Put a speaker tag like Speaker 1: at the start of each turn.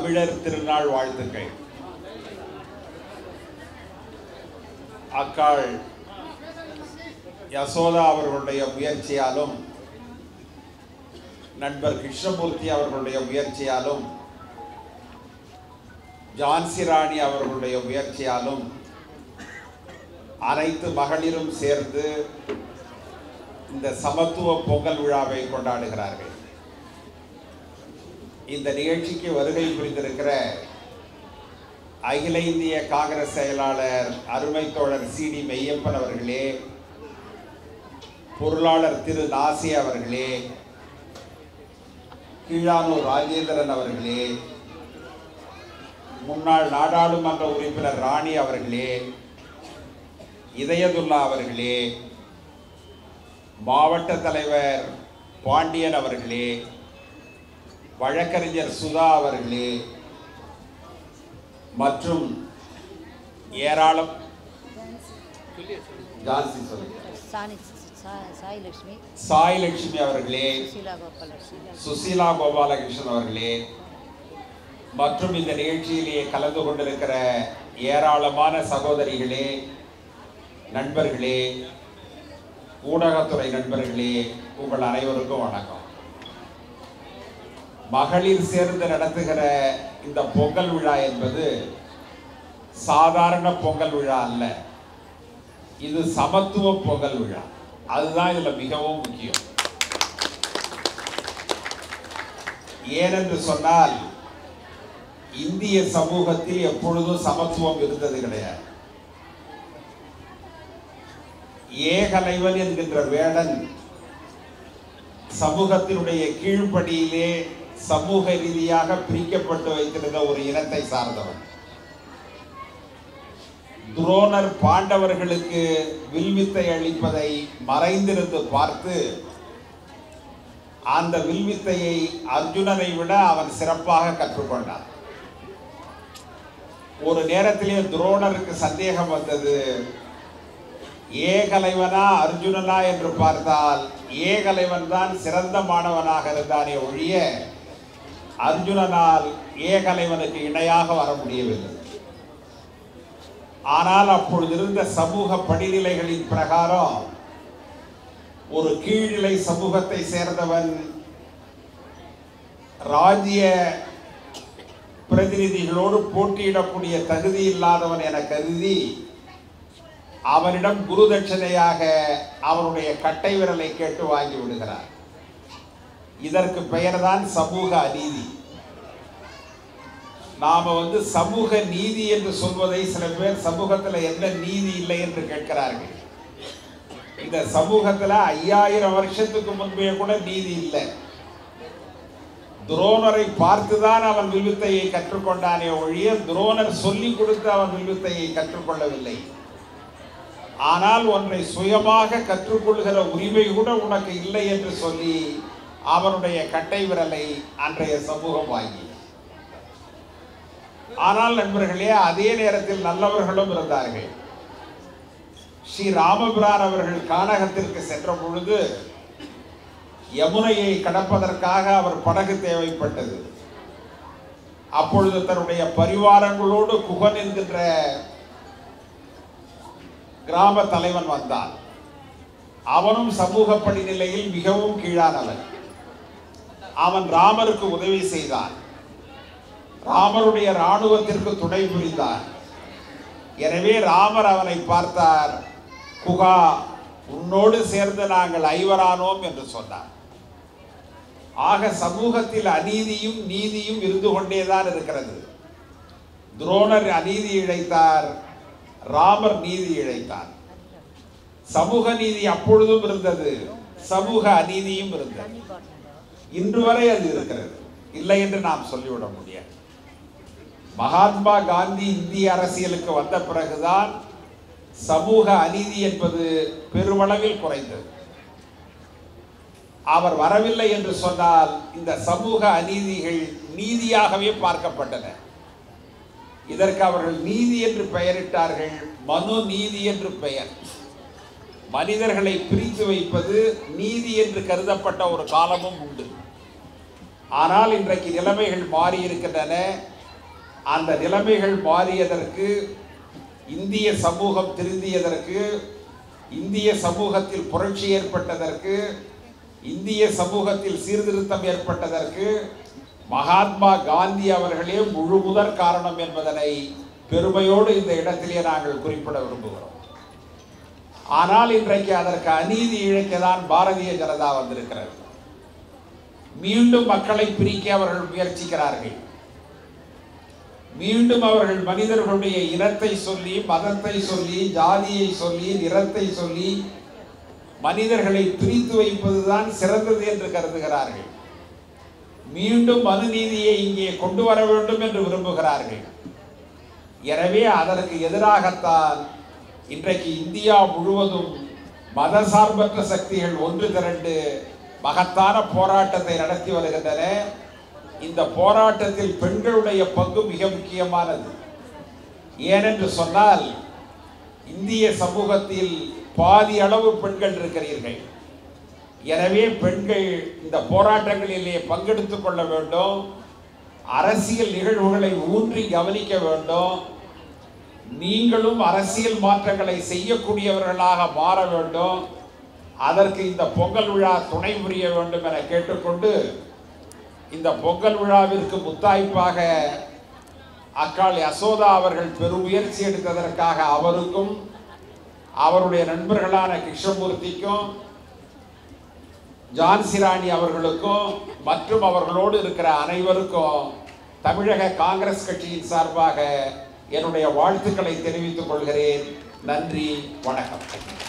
Speaker 1: தமிழர் திருநாள் வாழ்த்துக்கள் அக்காள் யசோதா அவர்களுடைய முயற்சியாலும் நண்பர் கிருஷ்ணமூர்த்தி அவர்களுடைய முயற்சியாலும் ஜான்சி ராணி அவர்களுடைய முயற்சியாலும் அனைத்து மகளிரும் சேர்ந்து இந்த சமத்துவ பொங்கல் விழாவை கொண்டாடுகிறார்கள் இந்த நிகழ்ச்சிக்கு வருகை புரிந்திருக்கிற அகில இந்திய காங்கிரஸ் செயலாளர் அருமை தோழர் சி டி மெய்யப்பன் அவர்களே பொருளாளர் திரு நாசி அவர்களே கீழானூர் ராஜேந்திரன் அவர்களே முன்னாள் நாடாளுமன்ற உறுப்பினர் ராணி அவர்களே இதயதுல்லா அவர்களே மாவட்ட தலைவர் பாண்டியன் அவர்களே வழக்கறிஞர் சுதா அவர்களே மற்றும் ஏராளம் ஜான்சி சொல்லுங்க
Speaker 2: சாணி சா- சாய் லட்சுமி
Speaker 1: சாய் லட்சுமி அவர்களே
Speaker 2: சுஷீலா கோபாலட்சுமி
Speaker 1: சுசீலா கோபாலகிருஷ்ணன் அவர்களே மற்றும் இந்த நிகழ்ச்சியிலே கலந்து கொண்டிருக்கிற ஏராளமான சகோதரிகளே நண்பர்களே ஊடகத்துறை நண்பர்களே உங்கள் அனைவருக்கும் வணக்கம் மகளிர் சேர்ந்து நடத்துகிற இந்த பொங்கல் விழா என்பது சாதாரண பொங்கல் விழா அல்ல இது சமத்துவ பொங்கல் விழா அதுதான் இதுல மிகவும் முக்கியம் ஏனென்று சொன்னால் இந்திய சமூகத்தில் எப்பொழுதும் சமத்துவம் இருந்தது கிடையாது ஏகலைவன் என்கின்ற வேடன் சமூகத்தினுடைய கீழ்ப்படியிலே சமூக ரீதியாக பிரிக்கப்பட்டு வைத்திருந்த ஒரு இனத்தை சார்ந்தவன் துரோணர் பாண்டவர்களுக்கு வில்வித்தை அளிப்பதை மறைந்திருந்து பார்த்து அந்த வில்வித்தையை அர்ஜுனனை விட அவன் சிறப்பாக கற்றுக்கொண்டான் ஒரு நேரத்திலே துரோணருக்கு சந்தேகம் வந்தது ஏகலைவனா அர்ஜுனனா என்று பார்த்தால் ஏகலைவன் தான் சிறந்த மாணவனாக இருந்தானே ஒழிய அர்ஜுனனால் ஏகலைவனுக்கு இணையாக வர முடியவில்லை ஆனால் அப்பொழுது இருந்த சமூக படிநிலைகளின் பிரகாரம் ஒரு கீழ்நிலை சமூகத்தை சேர்ந்தவன் ராஜ்ய பிரதிநிதிகளோடு போட்டியிடக்கூடிய தகுதி இல்லாதவன் என கருதி அவனிடம் குரு தட்சணையாக அவனுடைய கட்டை விரலை கேட்டு வாங்கி விடுகிறார் இதற்கு பெயர்தான் சமூக அநீதி நாம வந்து சமூக நீதி என்று சொல்வதை சில பேர் சமூகத்தில் என்ன நீதி இல்லை என்று கேட்கிறார்கள் இந்த சமூகத்துல ஐயாயிரம் வருஷத்துக்கு முன்பே கூட நீதி இல்லை துரோணரை பார்த்துதான் அவன் வில்வித்தையை கற்றுக்கொண்டானே ஒழிய துரோணர் சொல்லிக் கொடுத்து அவன் வில்வித்தையை கற்றுக்கொள்ளவில்லை ஆனால் ஒன்றை சுயமாக கற்றுக்கொள்கிற உரிமை கூட உனக்கு இல்லை என்று சொல்லி அவனுடைய கட்டை விரலை அன்றைய சமூகம் வாங்கி ஆனால் நண்பர்களே அதே நேரத்தில் நல்லவர்களும் இருந்தார்கள் ஸ்ரீ ராமபிரான் அவர்கள் கானகத்திற்கு சென்ற பொழுது யமுனையை கடப்பதற்காக அவர் படகு தேவைப்பட்டது அப்பொழுது தன்னுடைய பரிவாரங்களோடு குகன் என்கின்ற கிராம தலைவன் வந்தான் அவனும் சமூக படிநிலையில் மிகவும் கீழானவன் அவன் ராமருக்கு உதவி செய்தான் ராமருடைய ராணுவத்திற்கு துணை புரிந்தான் எனவே ராமர் அவனை பார்த்தார் குகா உன்னோடு சேர்ந்து நாங்கள் ஐவரானோம் என்று சொன்னார் ஆக சமூகத்தில் அநீதியும் நீதியும் இருந்து கொண்டேதான் இருக்கிறது துரோணர் அநீதி இழைத்தார் ராமர் நீதி இழைத்தார் சமூக நீதி அப்பொழுதும் இருந்தது சமூக அநீதியும் இருந்தது
Speaker 2: தண்ணி பாட்டில்
Speaker 1: இன்று வரை அது இருக்கிறது இல்லை என்று நாம் சொல்லிவிட முடியாது மகாத்மா காந்தி இந்திய அரசியலுக்கு வந்த பிறகுதான் சமூக அநீதி என்பது பெருமளவில் குறைந்தது அவர் வரவில்லை என்று சொன்னால் இந்த சமூக அநீதிகள் நீதியாகவே பார்க்கப்பட்டன இதற்கு அவர்கள் நீதி என்று பெயரிட்டார்கள் மனு நீதி என்று பெயர் மனிதர்களை பிரித்து வைப்பது நீதி என்று கருதப்பட்ட ஒரு காலமும் உண்டு ஆனால் இன்றைக்கு நிலைமைகள் மாறி இருக்கின்றன அந்த நிலைமைகள் மாறியதற்கு இந்திய சமூகம் திருந்தியதற்கு இந்திய சமூகத்தில் புரட்சி ஏற்பட்டதற்கு இந்திய சமூகத்தில் சீர்திருத்தம் ஏற்பட்டதற்கு மகாத்மா காந்தி அவர்களே முழு முதற் காரணம் என்பதனை பெருமையோடு இந்த இடத்திலே நாங்கள் குறிப்பிட விரும்புகிறோம் ஆனால் இன்றைக்கு அதற்கு அநீதி இழைக்கதான் பாரதிய ஜனதா வந்திருக்கிறது மீண்டும் மக்களை பிரிக்க அவர்கள் முயற்சிக்கிறார்கள் மீண்டும் அவர்கள் மனிதர்களுடைய இனத்தை சொல்லி மதத்தை சொல்லி ஜாதியை சொல்லி நிறத்தை சொல்லி மனிதர்களை பிரித்து வைப்பதுதான் சிறந்தது என்று கருதுகிறார்கள் மீண்டும் மனுநீதியை இங்கே கொண்டு வர வேண்டும் என்று விரும்புகிறார்கள் எனவே அதற்கு எதிராகத்தான் இன்றைக்கு இந்தியா முழுவதும் மதசார்பற்ற சக்திகள் ஒன்று திரண்டு மகத்தான போராட்டத்தை நடத்தி வருகின்றன இந்த போராட்டத்தில் பெண்களுடைய பங்கு மிக முக்கியமானது ஏனென்று சொன்னால் இந்திய சமூகத்தில் பாதி அளவு பெண்கள் இருக்கிறீர்கள் எனவே பெண்கள் இந்த போராட்டங்களிலே பங்கெடுத்துக் கொள்ள வேண்டும் அரசியல் நிகழ்வுகளை ஊன்றி கவனிக்க வேண்டும் நீங்களும் அரசியல் மாற்றங்களை செய்யக்கூடியவர்களாக மாற வேண்டும் அதற்கு இந்த பொங்கல் விழா துணை புரிய வேண்டும் என கேட்டுக்கொண்டு இந்த பொங்கல் விழாவிற்கு முத்தாய்ப்பாக அக்காள் யசோதா அவர்கள் பெருமுயற்சி எடுத்ததற்காக அவருக்கும் அவருடைய நண்பர்களான கிருஷ்ணமூர்த்திக்கும் ஜான்சி ராணி அவர்களுக்கும் மற்றும் அவர்களோடு இருக்கிற அனைவருக்கும் தமிழக காங்கிரஸ் கட்சியின் சார்பாக என்னுடைய வாழ்த்துக்களை தெரிவித்துக் கொள்கிறேன் நன்றி வணக்கம்